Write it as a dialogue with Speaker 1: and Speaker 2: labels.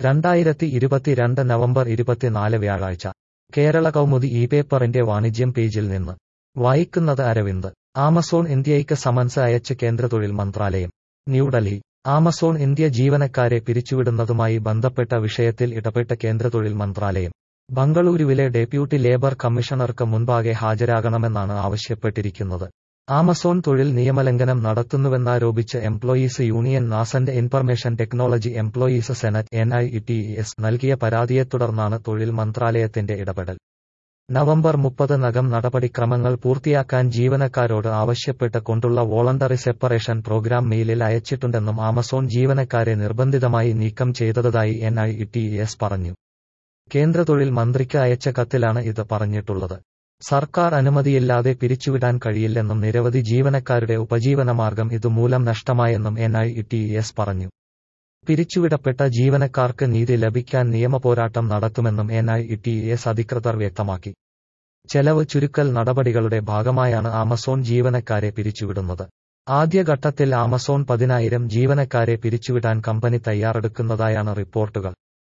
Speaker 1: രണ്ടായിരത്തി ഇരുപത്തിരണ്ട് നവംബർ ഇരുപത്തിനാല് വ്യാഴാഴ്ച കേരള കൗമുദി ഈ പേപ്പറിന്റെ വാണിജ്യം പേജിൽ നിന്ന് വായിക്കുന്നത് അരവിന്ദ് ആമസോൺ ഇന്ത്യയ്ക്ക് സമൻസ് അയച്ച് കേന്ദ്ര തൊഴിൽ മന്ത്രാലയം ന്യൂഡൽഹി ആമസോൺ ഇന്ത്യ ജീവനക്കാരെ പിരിച്ചുവിടുന്നതുമായി ബന്ധപ്പെട്ട വിഷയത്തിൽ ഇടപെട്ട കേന്ദ്ര തൊഴിൽ മന്ത്രാലയം ബംഗളൂരുവിലെ ഡെപ്യൂട്ടി ലേബർ കമ്മീഷണർക്ക് മുൻപാകെ ഹാജരാകണമെന്നാണ് ആവശ്യപ്പെട്ടിരിക്കുന്നത് ആമസോൺ തൊഴിൽ നിയമലംഘനം നടത്തുന്നുവെന്നാരോപിച്ച് employees union nascent information technology employees senate N I T S നൽകിയ പരാതിയെ തുടർന്നാണ് തൊഴിൽ മന്ത്രാലയത്തിന്റെ ഇടപെടൽ നവംബർ മുപ്പതിനകം നടപടിക്രമങ്ങൾ പൂർത്തിയാക്കാൻ ജീവനക്കാരോട് ആവശ്യപ്പെട്ട് കൊണ്ടുള്ള വോളണ്ടറി സെപ്പറേഷൻ പ്രോഗ്രാം മെയിലിൽ അയച്ചിട്ടുണ്ടെന്നും ആമസോൺ ജീവനക്കാരെ നിർബന്ധിതമായി നീക്കം ചെയ്തതായി എൻ ഐ ടി എസ് പറഞ്ഞു കേന്ദ്ര തൊഴിൽ മന്ത്രിക്ക് അയച്ച കത്തിലാണ് ഇത് പറഞ്ഞിട്ടുള്ളത് സർക്കാർ അനുമതിയില്ലാതെ പിരിച്ചുവിടാൻ കഴിയില്ലെന്നും നിരവധി ജീവനക്കാരുടെ ഉപജീവനമാർഗം ഇതുമൂലം നഷ്ടമായെന്നും എൻ ഐ ടി എസ് പറഞ്ഞു പിരിച്ചുവിടപ്പെട്ട ജീവനക്കാർക്ക് നീതി ലഭിക്കാൻ നിയമപോരാട്ടം നടത്തുമെന്നും എൻ ഐ ടി എസ് അധികൃതർ വ്യക്തമാക്കി ചെലവ് ചുരുക്കൽ നടപടികളുടെ ഭാഗമായാണ് ആമസോൺ ജീവനക്കാരെ പിരിച്ചുവിടുന്നത് ആദ്യഘട്ടത്തിൽ ആമസോൺ പതിനായിരം ജീവനക്കാരെ പിരിച്ചുവിടാൻ കമ്പനി തയ്യാറെടുക്കുന്നതായാണ് റിപ്പോർട്ടുകൾ